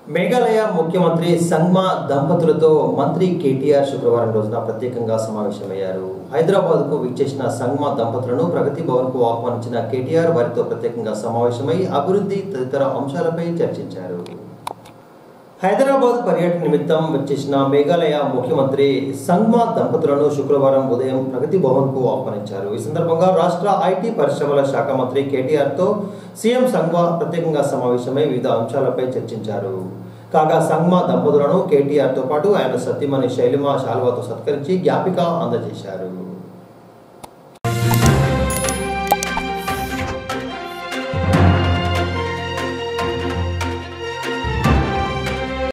మేఘాలయ ముఖ్యమంత్రి సంగ్మా దంపతులతో మంత్రి కేటీఆర్ శుక్రవారం రోజున ప్రత్యేకంగా సమావేశమయ్యారు హైదరాబాద్ కు విచ్చేసిన సంగ్మా దంపతులను ప్రగతి భవన్ కు ఆహ్వానించిన కేటీఆర్ వారితో ప్రత్యేకంగా సమావేశమై అభివృద్ధి తదితర అంశాలపై చర్చించారు హైదరాబాద్ పర్యటన నిమిత్తం వచ్చేసిన మేఘాలయ ముఖ్యమంత్రి సంగ్మా దంపతులను శుక్రవారం ఉదయం ప్రగతి భవన్ కు ఆహ్వానించారు ఈ సందర్భంగా రాష్ట్ర ఐటీ పరిశ్రమల శాఖ మంత్రి కేటీఆర్ తో సీఎం సంగ్మా ప్రత్యేకంగా సమావేశమై వివిధ అంశాలపై చర్చించారు కాగా సంగ్మా దంపతులను కేటీఆర్ తో పాటు ఆయన సతీమణి శైలిమ శాల్వాతో సత్కరించి జ్ఞాపిక అందజేశారు